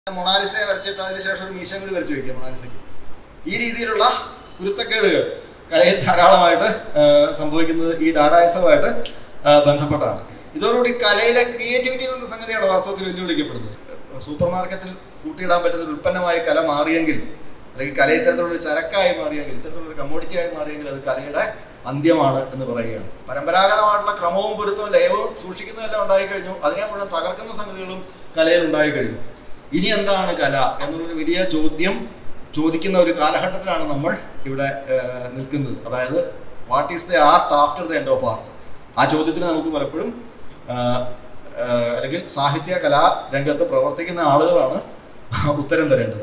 മൊണാലിസയെ വരച്ചിട്ട് അതിനുശേഷം ഒരു മീശം കൂടി വരച്ചു വയ്ക്കുക മൊണാലിസയ്ക്ക് ഈ രീതിയിലുള്ള കുരുത്തക്കേടുകൾ കലയിൽ ധാരാളമായിട്ട് ആ, സംഭവിക്കുന്നത് ഈ ഡാഡായിസമായിട്ട് ആ, ബന്ധപ്പെട്ടാണ് ഇതോടുകൂടി കലയിലെ ക്രിയേറ്റിവിറ്റി എന്ന സംഗതിയാണ് വാസ്തവത്തിൽ വെല്ലുവിളിക്കപ്പെടുന്നത് സൂപ്പർ മാർക്കറ്റിൽ കൂട്ടിയിടാൻ പറ്റുന്ന ഒരു ഉൽപ്പന്നമായി കല മാറിയെങ്കിൽ അല്ലെങ്കിൽ കല ഇത്തരത്തിലുള്ള ഒരു ചരക്കായി മാറിയെങ്കിൽ ഇത്തരത്തിലുള്ള ഒരു കമ്മോഡിറ്റി ആയി മാറിയെങ്കിൽ അത് കലയുടെ അന്ത്യമാണ് എന്ന് പറയുകയാണ് പരമ്പരാഗതമായിട്ടുള്ള ക്രമവും പൊരുത്തവും ലയവും സൂക്ഷിക്കുന്നതെല്ലാം ഉണ്ടായി കഴിഞ്ഞു അതിനെ മുഴുവൻ തകർക്കുന്ന സംഗതികളും കലയിൽ ഉണ്ടായി കഴിഞ്ഞു ഇനി എന്താണ് കല എന്നുള്ളൊരു വലിയ ചോദ്യം ചോദിക്കുന്ന ഒരു കാലഘട്ടത്തിലാണ് നമ്മൾ ഇവിടെ ഏഹ്, നിൽക്കുന്നത് അതായത് what is the art after the end of art ആ ചോദ്യത്തിന് നമുക്ക് പലപ്പോഴും ആഹ്, ആഹ്, അല്ലെങ്കിൽ സാഹിത്യ കലാ രംഗത്ത് പ്രവർത്തിക്കുന്ന ആളുകളാണ് ഉത്തരം തരേണ്ടത്